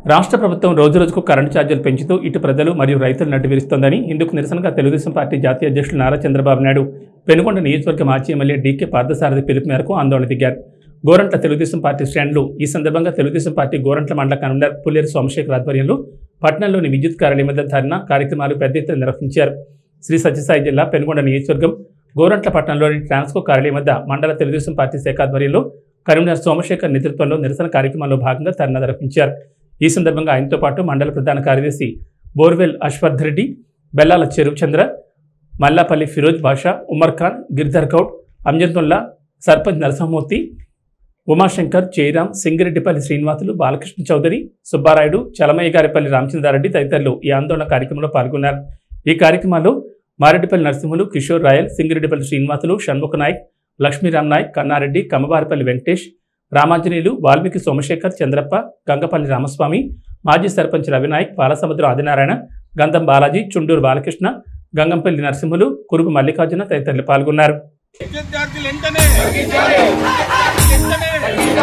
రాష్ట్ర ప్రభుత్వం రోజురోజుకు కరెంటు ఛార్జీలు పెంచుతూ ఇటు ప్రజలు మరియు రైతులు నడ్డివిరుస్తోందని ఇందుకు నిరసనగా తెలుగుదేశం పార్టీ జాతీయ అధ్యక్షులు నారా చంద్రబాబు నాయుడు పెనుకొండ నియోజకవర్గ మాజీ ఎమ్మెల్యే డీకే పార్థసారథి పిలుపు మేరకు ఆందోళన దిగారు గోరంట్ల తెలుగుదేశం పార్టీ శ్రేణులు ఈ సందర్భంగా తెలుగుదేశం పార్టీ గోరంట్ల మండల కన్వీనర్ పుల్లేరు సోమశేఖర్ ఆధ్వర్యంలో పట్టణంలోని విద్యుత్ కార్యాలయం వద్ద ధర్నా కార్యక్రమాలు పెద్ద ఎత్తున నిర్వహించారు శ్రీ సత్యసాయి జిల్లా పెనుగొండ నియోజకవర్గం గోరంట్ల పట్టణంలోని ట్రాన్స్కో కార్యాలయం వద్ద మండల తెలుగుదేశం పార్టీ శాఖ ఆధ్వర్యంలో కరీంనగర్ సోమశేఖర్ నేతృత్వంలో నిరసన కార్యక్రమంలో భాగంగా ధర్నా నిర్వహించారు ఈ సందర్భంగా ఆయనతో పాటు మండల ప్రధాన కార్యదర్శి బోర్వెల్ అశ్వర్ధ్ రెడ్డి బెల్లాల చెరువు చంద్ర మల్లాపల్లి ఫిరోజ్ బాషా ఉమర్ ఖాన్ గిరిధర్ గౌడ్ అంజన్తుల్లా సర్పంచ్ నరసింహమూర్తి ఉమాశంకర్ జయరాం సింగిరెడ్డిపల్లి శ్రీనివాసులు బాలకృష్ణ చౌదరి సుబ్బారాయుడు చలమయ్య గారిపల్లి రామచంద్రారెడ్డి తదితరులు ఈ ఆందోళన కార్యక్రమంలో పాల్గొన్నారు ఈ కార్యక్రమంలో మారెడ్డిపల్లి నరసింహులు కిషోర్ రాయల్ సింగిరెడ్డిపల్లి శ్రీనివాసులు షణ్ముఖ నాయక్ లక్ష్మీరామ్ నాయక్ కన్నారెడ్డి కమ్మవారిపల్లి వెంకటేష్ రామాంజనేయులు వాల్మీకి సోమశేఖర్ చంద్రప్ప గంగపల్లి రామస్వామి మాజీ సర్పంచ్ రవినాయక్ బాలసముద్రం ఆదినారాయణ గంధం బాలాజీ చుండూరు బాలకృష్ణ గంగంపల్లి నరసింహులు కురుగు మల్లికార్జున తదితరులు పాల్గొన్నారు విద్యుత్ ఛార్జీలు వెంటనే వెంటనే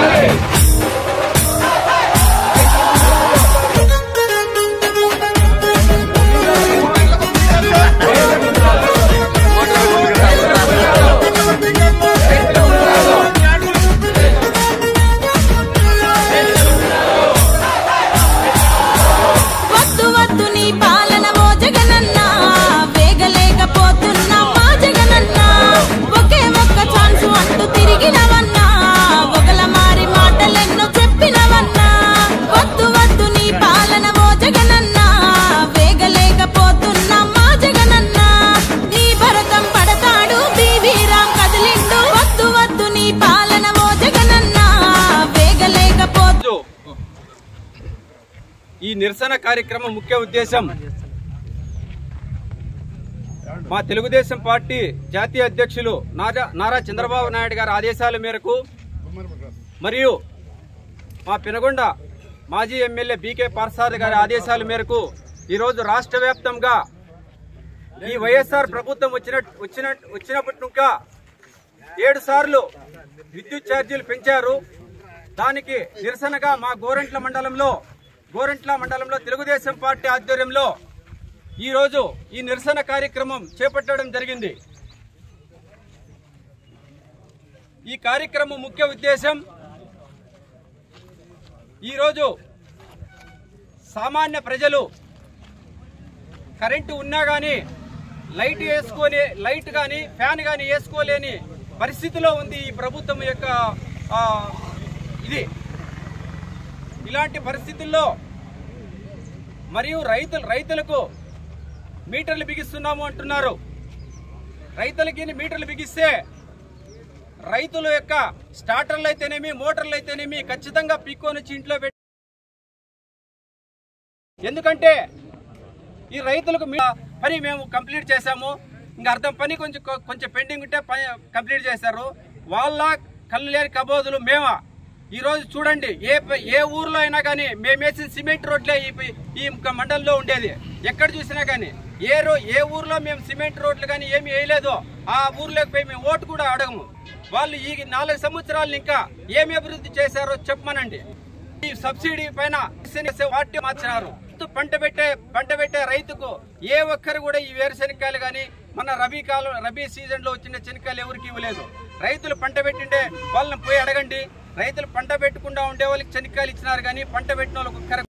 వద్దు వద్దు నీ పాలన ఓ జగనన్న వేగలేకపోతున్నా మా జగనన్న ఒకే ఒక్క ఛాన్స్ అంటూ తిరిగినవన్నా ఒకల మారి మాటలెన్నో చెప్పినవన్నా వద్దు వద్దు నీ పాలన ఓ జగనన్న వేగలేకపోతున్నా మా జగనన్న నీ భరతం పడతాడు బీవీరాం కదిలిండు వద్దు వద్దు నీ పాలన ఓ జగనన్న వేగలేకపోతు రోజు ఈ నిరసన కార్యక్రమం ముఖ్య ఉద్దేశం మా తెలుగుదేశం పార్టీ జాతీయ అధ్యక్షులు నారా నారా చంద్రబాబు నాయుడు గారి ఆదేశాల మేరకు మరియు మా పెనగొండ మాజీ ఎమ్మెల్యే బీకే పార్సాద్ గారి ఆదేశాల మేరకు ఈరోజు రాష్ట్ర వ్యాప్తంగా ఈ వైఎస్ఆర్ ప్రభుత్వం వచ్చిన వచ్చిన వచ్చినప్పటి ఇంకా ఏడు సార్లు విద్యుత్ ఛార్జీలు పెంచారు దానికి నిరసనగా మా గోరంట్ల మండలంలో గోరంట్ల మండలంలో తెలుగుదేశం పార్టీ ఆధ్వర్యంలో ఈ రోజు ఈ నిరసన కార్యక్రమం చేపట్టడం జరిగింది ఈ కార్యక్రమం ముఖ్య ఉద్దేశం ఈరోజు సామాన్య ప్రజలు కరెంటు ఉన్నా కానీ లైట్ వేసుకొని లైట్ కానీ ఫ్యాన్ కానీ వేసుకోలేని పరిస్థితిలో ఉంది ఈ ప్రభుత్వం యొక్క ఆ, ఇది ఇలాంటి పరిస్థితుల్లో మరియు రైతులు రైతులకు మీటర్లు బిగిస్తున్నాము అంటున్నారు రైతులకి మీటర్లు బిగిస్తే రైతుల యొక్క స్టార్టర్లు అయితేనేమి మోటార్లు అయితేనేమి ఖచ్చితంగా పీక్కొని వచ్చి ఇంట్లో పెట్టి ఎందుకంటే ఈ రైతులకు మీ- పని మేము కంప్లీట్ చేశాము ఇంకా అర్థం పని కొంచెం కొంచెం పెండింగ్ ఉంటే పని కంప్లీట్ చేశారు వాళ్ళ కళ్ళు లేని కబోదులు మేమా ఈ రోజు చూడండి ఏ ప- ఏ ఊర్లో అయినా కానీ మేము వేసిన సిమెంట్ రోడ్లే ఈ ప- ఈ మండలంలో ఉండేది ఎక్కడ చూసినా కానీ ఏ రో ఏ ఊర్లో మేము సిమెంట్ రోడ్లు కానీ ఏమి వేయలేదో ఆ ఊర్లోకి పోయి మేము ఓటు కూడా అడగము వాళ్ళు ఈ నాలుగు సంవత్సరాలు ఇంకా ఏమి అభివృద్ధి చేశారో చెప్పమనండి ఈ సబ్సిడీ పైన వాటి మార్చినారు పంట పెట్టే పంట పెట్టే రైతుకు ఏ ఒక్కరు కూడా ఈ వేరుశెనక్కాయలు కానీ మన రబీ కాలం రబీ సీజన్ లో వచ్చిన శనక్కాయలు ఎవరికి ఇవ్వలేదు రైతులు పంట పెట్టిండే వాళ్ళని పోయి అడగండి రైతులు పంట పెట్టకుండా ఉండే వాళ్ళకి శనక్కాయలు ఇచ్చినారు కానీ పంట పెట్టిన వాళ్ళకి ఒక్కరు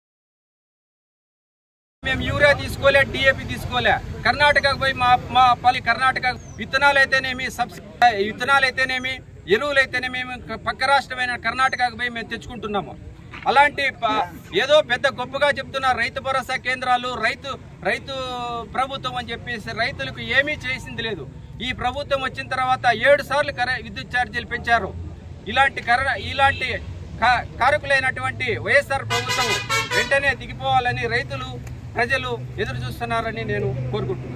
మేము యూరియా తీసుకోలే డిఏపి తీసుకోలే కర్ణాటకకు పోయి మా మా పల్లి కర్ణాటక విత్తనాలు అయితేనేమి సబ్సిడీ విత్తనాలు అయితేనేమి ఎరువులు అయితేనేమి మేము పక్క రాష్ట్రమైన కర్ణాటకకు పోయి మేము తెచ్చుకుంటున్నాము అలాంటి ప- ఏదో పెద్ద గొప్పగా చెప్తున్న రైతు భరోసా కేంద్రాలు రైతు రైతు ప్రభుత్వం అని చెప్పేసి రైతులకు ఏమీ చేసింది లేదు ఈ ప్రభుత్వం వచ్చిన తర్వాత ఏడు సార్లు కర- విద్యుత్ ఛార్జీలు పెంచారు ఇలాంటి కర ఇలాంటి కా- కారకులైనటువంటి వైఎస్ఆర్ ప్రభుత్వం వెంటనే దిగిపోవాలని రైతులు ప్రజలు ఎదురు చూస్తున్నారని నేను కోరుకుంటున్నాను